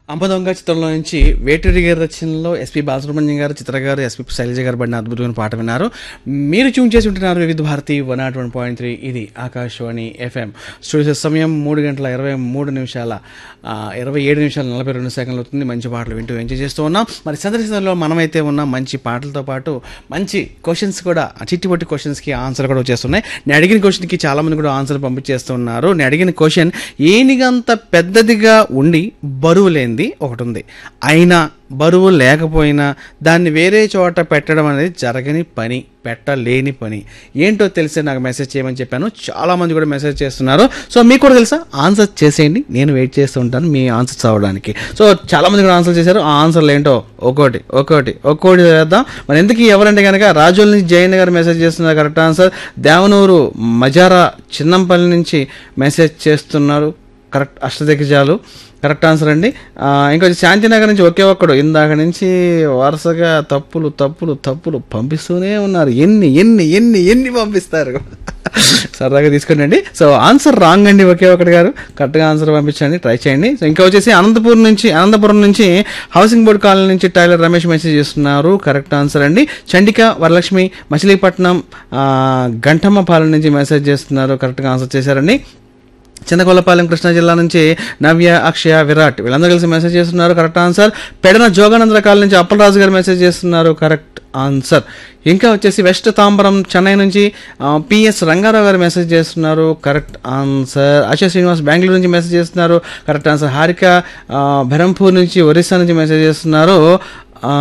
అంబదొంగ చిత్రంలో నుంచి వేటూరి గారి రచనలో ఎస్పి బాలసుబ్రహ్మణ్యం గారు చిత్ర గారు ఎస్పి శైలజ గారు పడిన అద్భుతమైన పాట విన్నారు మీరు ట్యూన్ చేసి ఉంటున్నారు Vividh Bharati one nought one point three ఇది ఆకాశవాణి ఎఫ్ఎం స్టూడియో సమయం మూడు గంటల ఇరవై మూడు నిమిషాల ఆ, ఇరవై ఏడు నిమిషాల నలభై రెండు సెకండ్లు అవుతుంది మంచి పాటలు వింటూ ఎంజాయ్ చేస్తూ ఉన్నాం మరి సందర్శనలో మనమైతే ఉన్నాం మంచి పాటలతో పాటు మంచి క్వశ్చన్స్ కూడా చిట్టిపొట్టి క్వశ్చన్స్కి ఆన్సర్ కూడా వచ్చేస్తున్నాయి నేను అడిగిన క్వశ్చన్కి చాలామంది కూడా ఆన్సర్ పంపించేస్తున్నారు నేను అడిగిన క్వశ్చన్ ఏనిగంత పెద్దదిగా ఉండి బరువు లేనిది ఒకటి ఉంది అయినా బరువు లేకపోయినా దాన్ని వేరే చోట పెట్టడం అనేది జరగని పని పెట్టలేని పని ఏంటో తెలిసే నాకు మెసేజ్ చేయమని చెప్పాను చాలామంది కూడా మెసేజ్ చేస్తున్నారు సో మీకు కూడా తెలుసా ఆన్సర్ చేసేయండి నేను వెయిట్ చేస్తూ ఉంటాను మీ ఆన్సర్స్ అవ్వడానికి సో చాలామంది కూడా ఆన్సర్ చేశారు ఆ ఆన్సర్లు ఏంటో ఒక్కోటి ఒక్కోటి ఒక్కోటి వేద్దాం మరి ఎందుకు ఎవరంటే కనుక రాజుల నుంచి జయన్ గారు మెసేజ్ చేస్తున్నారు కరెక్ట్ ఆన్సర్ దేవనూరు మజారా చిన్నంపల్లి నుంచి మెసేజ్ చేస్తున్నారు కరెక్ట్ అష్టదిగ్గజాలు కరెక్ట్ ఆన్సర్ అండి ఆ, ఇంకొంచెం శాంతినగర్ నుంచి ఒకే ఒక్కడు ఇందాక నుంచి వరుసగా తప్పులు తప్పులు తప్పులు పంపిస్తూనే ఉన్నారు ఎన్ని ఎన్ని ఎన్ని ఎన్ని పంపిస్తారు సరదాగా తీసుకోండి సో ఆన్సర్ రాంగ్ అండి ఒకే ఒకటి గారు కరెక్ట్గా ఆన్సర్ పంపించండి ట్రై చేయండి సో ఇంకా వచ్చేసి అనంతపురం నుంచి అనంతపురం నుంచి హౌసింగ్ బోర్డ్ కాలనీ నుంచి టైలర్ రమేష్ మెసేజ్ చేస్తున్నారు కరెక్ట్ ఆన్సర్ అండి చండిక వరలక్ష్మి మచిలీపట్నం ఆ, గంటమ్మపాలెం నుంచి మెసేజ్ చేస్తున్నారు కరెక్ట్గా ఆన్సర్ చేశారండి చిన్నకొల్లపాలెం కృష్ణా జిల్లా నుంచి నవ్య అక్షయ విరాట్ వీళ్ళందరూ కలిసి మెసేజ్ చేస్తున్నారు correct answer Pedana Joganandara colony నుంచి అప్పలరాజు గారు మెసేజ్ చేస్తున్నారు కరెక్ట్ ఆన్సర్ ఇంకా వచ్చేసి వెస్ట్ తాంబరం చెన్నై నుంచి పిఎస్ రంగారావు గారు మెసేజ్ చేస్తున్నారు కరెక్ట్ ఆన్సర్ అశోక్ శ్రీనివాస్ బెంగళూరు నుంచి మెసేజ్ చేస్తున్నారు కరెక్ట్ ఆన్సర్ హారిక ఆ, బెరంపూర్ నుంచి ఒరిస్సా నుంచి మెసేజ్ చేస్తున్నారు ఆ,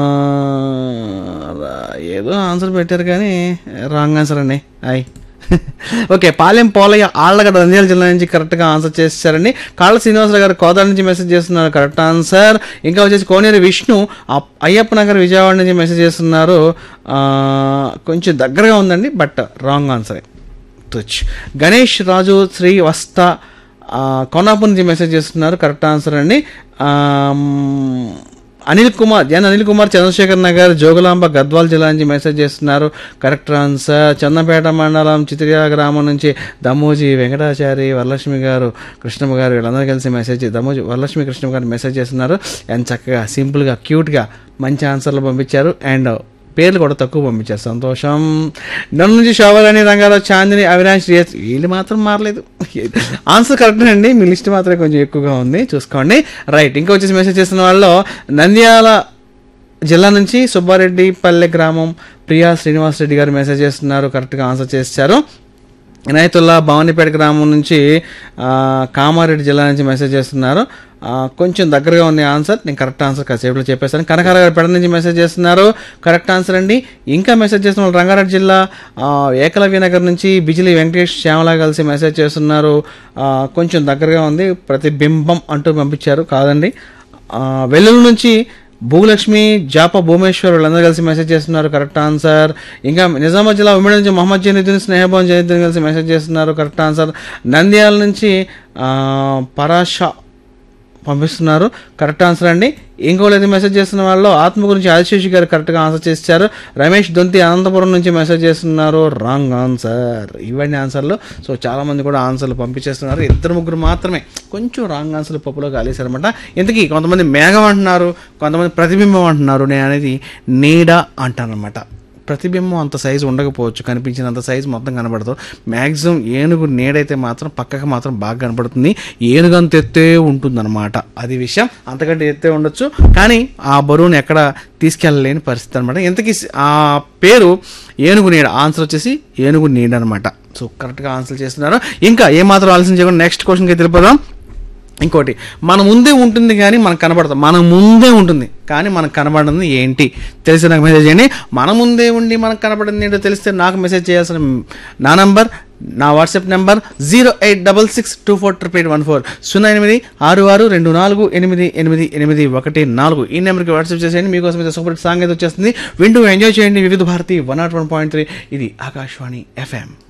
ఏదో ఆన్సర్ పెట్టారు కానీ రాంగ్ ఆన్సర్ అండి అయ్ ఓకే పాలెం పోలయ్య ఆళ్ళగడ్డ నంద్యాల జిల్లా నుంచి కరెక్ట్గా ఆన్సర్ చేశారండి కాళ్ళ శ్రీనివాసరావు గారు కోదాడ నుంచి మెసేజ్ చేస్తున్నారు కరెక్ట్ ఆన్సర్ ఇంకా వచ్చేసి కోనేరు విష్ణు అప్- అయ్యప్ప నగర్ విజయవాడ నుంచి మెసేజ్ చేస్తున్నారు ఆ, కొంచెం దగ్గరగా ఉందండి బట్ రాంగ్ ఆన్సర్ తుచ్ గణేష్ రాజు శ్రీ వస్తా ఆ, కొనాపు నుంచి మెసేజ్ చేస్తున్నారు కరెక్ట్ ఆన్సర్ అండి ఆమ్, అనిల్ కుమార్ ఎన్ అనిల్ కుమార్ చంద్రశేఖర్ నగర్ జోగులాంబ గద్వాల్ జిల్లా నుంచి మెసేజ్ చేస్తున్నారు కరెక్ట్ ఆన్సర్ చందంపేట మండలం చిత్రిగా గ్రామం నుంచి దమోజీ వెంకటాచారి వరలక్ష్మి గారు కృష్ణమ్మ గారు వీళ్ళందరూ కలిసి మెసేజ్ దమోజీ వరలక్ష్మి కృష్ణమ్మ గారు మెసేజ్ చేస్తున్నారు ఎంత చక్కగా సింపుల్గా క్యూట్గా మంచి ఆన్సర్లు పంపించారు అండ్ పేర్లు కూడా తక్కువ పంపించారు సంతోషం నన్ను నుంచి శోభరాణి రంగారావు చాందిని అవినాష్ రియాజ్ వీళ్ళు మాత్రం మారలేదు ఆన్సర్ కరెక్ట్ అండి మీ లిస్ట్ మాత్రమే కొంచెం ఎక్కువగా ఉంది చూసుకోండి రైట్ ఇంకా వచ్చేసి మెసేజ్ చేస్తున్న వాళ్ళు నంద్యాల జిల్లా నుంచి సుబ్బారెడ్డి పల్లె గ్రామం ప్రియా శ్రీనివాస్ రెడ్డి గారు మెసేజ్ చేస్తున్నారు కరెక్ట్గా ఆన్సర్ చేశారు ఇనాయతుల్లా భవానీపేట గ్రామం నుంచి ఆ, కామారెడ్డి జిల్లా నుంచి మెసేజ్ చేస్తున్నారు ఆ, కొంచెం దగ్గరగా ఉంది ఆన్సర్ నేను కరెక్ట్ ఆన్సర్ కాసేపులో చెప్పేస్తాను కనకార గారు పెడ నుంచి మెసేజ్ చేస్తున్నారు కరెక్ట్ ఆన్సర్ అండి ఇంకా మెసేజ్ చేస్తున్న వాళ్ళు రంగారెడ్డి జిల్లా ఆ, ఏకలవ్య నగర్ నుంచి బిజిలీ వెంకటేష్ శ్యామల కలిసి మెసేజ్ చేస్తున్నారు ఆ, కొంచెం దగ్గరగా ఉంది ప్రతిబింబం అంటూ పంపించారు కాదండి ఆ, వెల్లుల్లి నుంచి భూలక్ష్మి జాప భూమేశ్వర్ వీళ్ళందరూ కలిసి మెసేజ్ చేస్తున్నారు కరెక్ట్ ఆన్సర్ ఇంకా నిజామాబాద్ జిల్లా ఉమ్మడి నుంచి మొహమ్మద్ జనీద్దీన్ స్నేహభవన్ జనీద్దీన్ కలిసి మెసేజ్ చేస్తున్నారు కరెక్ట్ ఆన్సర్ నంద్యాల నుంచి ఆ, పరాషా పంపిస్తున్నారు కరెక్ట్ ఆన్సర్ అండి ఇంకోళ్ళు అయితే మెసేజ్ చేస్తున్న వాళ్ళు ఆత్మ గురించి ఆదిశేషి గారు కరెక్ట్గా ఆన్సర్ చేశారు రమేష్ దొంతి అనంతపురం నుంచి మెసేజ్ చేస్తున్నారు రాంగ్ ఆన్సర్ ఇవన్నీ ఆన్సర్లు సో చాలా మంది కూడా ఆన్సర్లు పంపించేస్తున్నారు ఇద్దరు ముగ్గురు మాత్రమే కొంచెం రాంగ్ ఆన్సర్లు పప్పులో కాలేశారనమాట ఇంతకీ కొంతమంది మేఘం అంటున్నారు కొంతమంది ప్రతిబింబం అంటున్నారు నేను అనేది నీడ అంటానమాట ప్రతిబింబం అంత సైజు ఉండకపోవచ్చు కనిపించినంత సైజు మొత్తం కనబడదు మ్యాక్సిమం ఏనుగు నీడైతే మాత్రం పక్కకు మాత్రం బాగా కనబడుతుంది ఏనుగు అంత ఎత్తే ఉంటుందన్నమాట అది విషయం అంతకంటే ఎత్తే ఉండొచ్చు కానీ ఆ బరువును ఎక్కడ తీసుకెళ్ళలేని పరిస్థితి అనమాట ఇంతకీ ఆ పేరు ఏనుగు నీడ ఆన్సర్ వచ్చేసి ఏనుగు నీడ అనమాట సో కరెక్ట్గా ఆన్సర్ చేస్తున్నారు ఇంకా ఏమాత్రం ఆలోచన చేయకుండా నెక్స్ట్ క్వశ్చన్కి తెలిపోదాం ఇంకోటి మన ముందే ఉంటుంది కానీ మనకు కనబడదు మన ముందే ఉంటుంది కానీ మనకు కనబడింది ఏంటి తెలిసి నాకు మెసేజ్ చేయండి మన ముందే ఉండి మనకు కనబడింది ఏంటో తెలిస్తే నాకు మెసేజ్ చేయాల్సిన నా నంబర్ నా WhatsApp number zero eight double six two four triple eight one four సున్నా ఎనిమిది ఆరు ఆరు రెండు నాలుగు ఎనిమిది ఎనిమిది ఎనిమిది ఒకటి నాలుగు ఈ నెంబర్కి వాట్సాప్ చేసేయండి మీకోసం అయితే సూపర్ సాంగ్ అయితే వచ్చేస్తుంది వింటూ ఎంజాయ్ చేయండి Vividh Bharati one nought one point three ఇది ఆకాశవాణి ఎఫ్ఎం